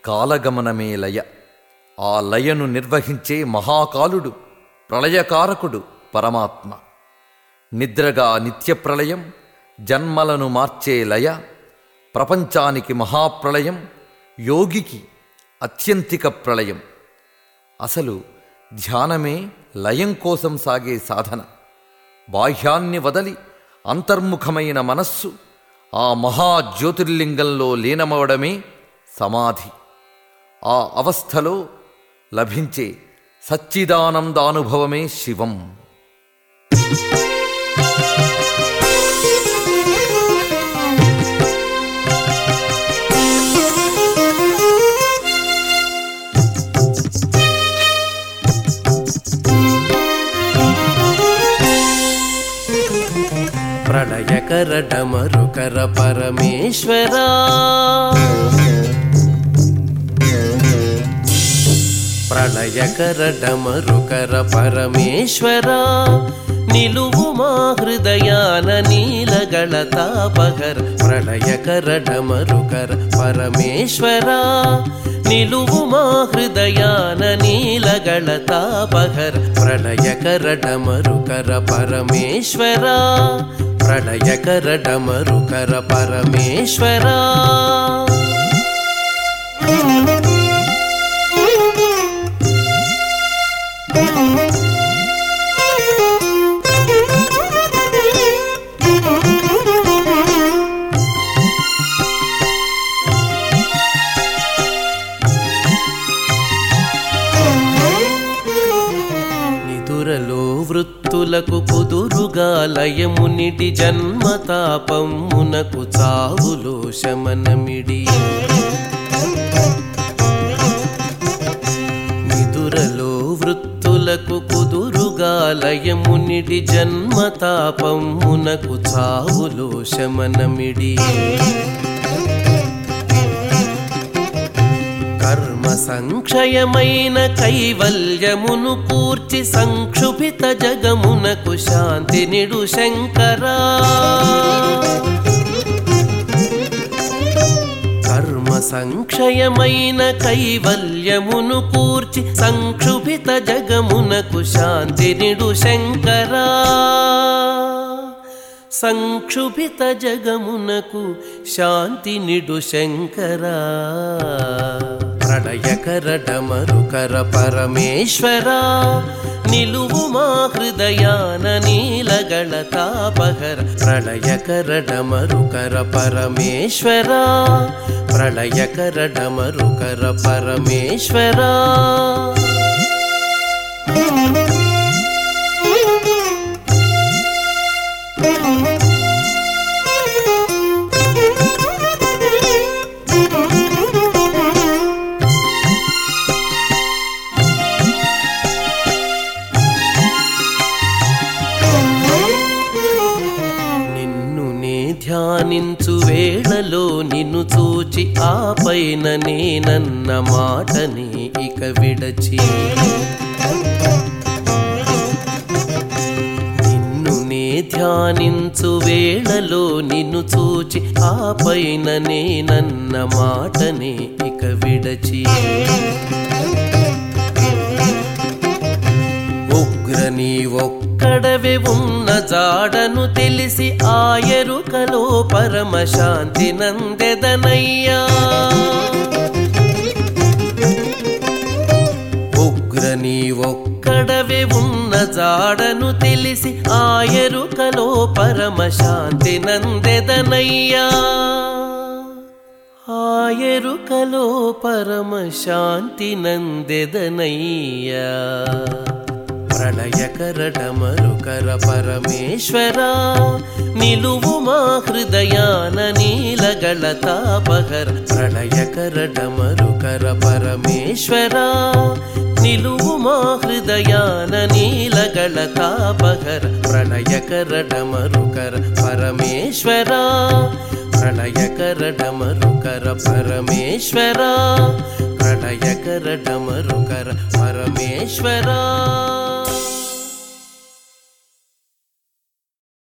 కాలగమనమే లయ ఆ లయను నిర్వహించే మహాకాలుడు ప్రళయకారకుడు పరమాత్మ నిద్రగా నిత్యప్రళయం జన్మలను మార్చే లయ ప్రపంచానికి మహాప్రళయం యోగికి అత్యంతిక ప్రళయం అసలు ధ్యానమే లయం కోసం సాగే సాధన బాహ్యాన్ని వదలి అంతర్ముఖమైన మనస్సు ఆ మహాజ్యోతిర్లింగంలో లీనమవడమే సమాధి ఆ అవస్థలో లభించే సచ్చిదానందానుభవమే శివం ప్రళయకర డమరుకర పరమేశ్వరా ప్రళయకర డమరుకర పరమేశ్వరా నిలువు మా హృదయాన నీలగళ తాపకర ప్రళయకర డమరుకర పరమేశ్వరా నిలువు మా హృదయాన నీలగళ తాపకర ప్రళయకర డమరుకర పరమేశ్వరా ప్రళయకర డమరుకర పరమేశ్వరా నిదురలో వృత్తులకు కుదురుగా లయమునిటి జన్మతాపమునకు చావులో శమనమిడి నిదురలో వృత్తులకు కుదురుగా లయమునిటి జన్మతాపమునకు చావులో శమనమిడి కర్మ సంక్షయమైన కైవల్యమును కూర్చి సంక్షుభిత జగమునకు శాంతి నిడు శంకరా కర్మ సంక్షయమైన కైవల్యమును కూర్చి సంక్షుభిత జగమునకు శాంతి నిడు శంకరా సంక్షుభిత జగమునకు శాంతి నిడు శంకరా ప్రళయకర డమరుకర పరమేశ్వరా నిలువు మా హృదయాన నీలగళ తాపకర ప్రళయకర డమరుకర పరమేశ్వరా ప్రళయకర డమరుకర పరమేశ్వరా నిన్ను నే ధ్యానించు వేళలో నిన్ను చూచి ఆ పైన నేనన్న మాటని ఇక విడచి నిన్ను నే ధ్యానించు వేళలో నిన్ను చూచి ఆ పైన నేనన్న మాటని ఇక విడచి ఉగ్ర నీ ఒక్కడవే ఉన్న జాడను తెలిసి ఆయరుకలో పరమశాంతి నందెదనయ్యా ఉగ్ర నీ ఒక్కడవే ఉన్న జాడను తెలిసి ఆయరుకలో పరమశాంతి నందెదనయ్యా ఆయరుకలో పరమశాంతి నందెదనయ్యా ప్రళయకర డమరుకర పరమేశ్వరా నిలువు మా హృదయాన నీలగళ తాపకర ప్రళయకర డమరుకర పరమేశ్వరా నిలువు మా హృదయాన నీలగళ తాపకర ప్రళయకర డమరుకర పరమేశ్వరా ప్రళయకర డమరుకర పరమేశ్వరా ప్రళయకర డమరుకర పరమేశ్వరా